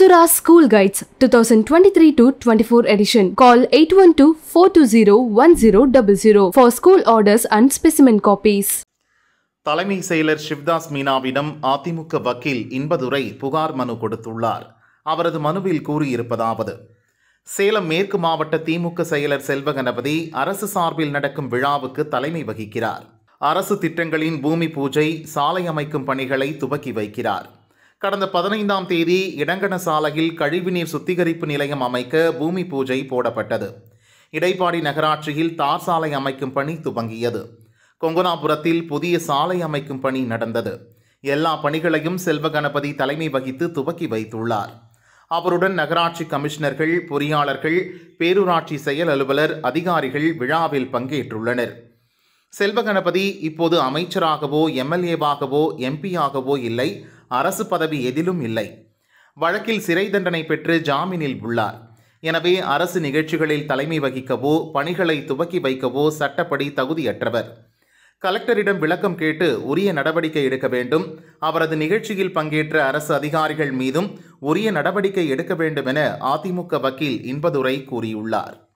Apsara School Guides 2023 to 24 edition. Call 812-420-1000 for school orders and specimen copies. தலைமை செயலர் சிவ்தாஸ் மீனாவிடம் அதிமுக வக்கீல் இன்பதுரை புகார் மனு கொடுத்துள்ளார் அவரது மனுவில் கூறியிருப்பதாவது சேலம் மேற்கு மாவட்ட திமுக செயலர் செல்வ கணபதி அரசு சார்பில் நடக்கும் விழாவுக்கு தலைமை வகிக்கிறார் அரசு திட்டங்களின் பூமி பூஜை சாலை அமைக்கும் பணிகளை துவக்கி வைக்கிறார் கடந்த பதினைந்தாம் தேதி இடங்கன சாலையில் கழிவுநீர் சுத்திகரிப்பு நிலையம் அமைக்க பூமி பூஜை போடப்பட்டது இடைப்பாடி நகராட்சியில் தார் சாலை அமைக்கும் பணி துவங்கியது கொங்கனாபுரத்தில் புதிய சாலை அமைக்கும் பணி நடந்தது எல்லா பணிகளையும் செல்வ கணபதி தலைமை வகித்து துவக்கி வைத்துள்ளார் அவருடன் நகராட்சி கமிஷனர்கள் பொறியாளர்கள் பேரூராட்சி செயல் அலுவலர் அதிகாரிகள் விழாவில் பங்கேற்றுள்ளனர் செல்வ கணபதி இப்போது அமைச்சராகவோ எம்எல்ஏவாகவோ எம்பியாகவோ இல்லை அரசு பதவி எதிலும் இல்லை வழக்கில் சிறை தண்டனை பெற்று ஜாமீனில் உள்ளார் எனவே அரசு நிகழ்ச்சிகளில் தலைமை வகிக்கவோ பணிகளை துவக்கி வைக்கவோ சட்டப்படி தகுதியற்றவர் கலெக்டரிடம் விளக்கம் கேட்டு உரிய நடவடிக்கை எடுக்க வேண்டும் அவரது நிகழ்ச்சியில் பங்கேற்ற அரசு அதிகாரிகள் மீதும் உரிய நடவடிக்கை எடுக்க வேண்டும் என அதிமுக வக்கீல் இன்பதுரை கூறியுள்ளார்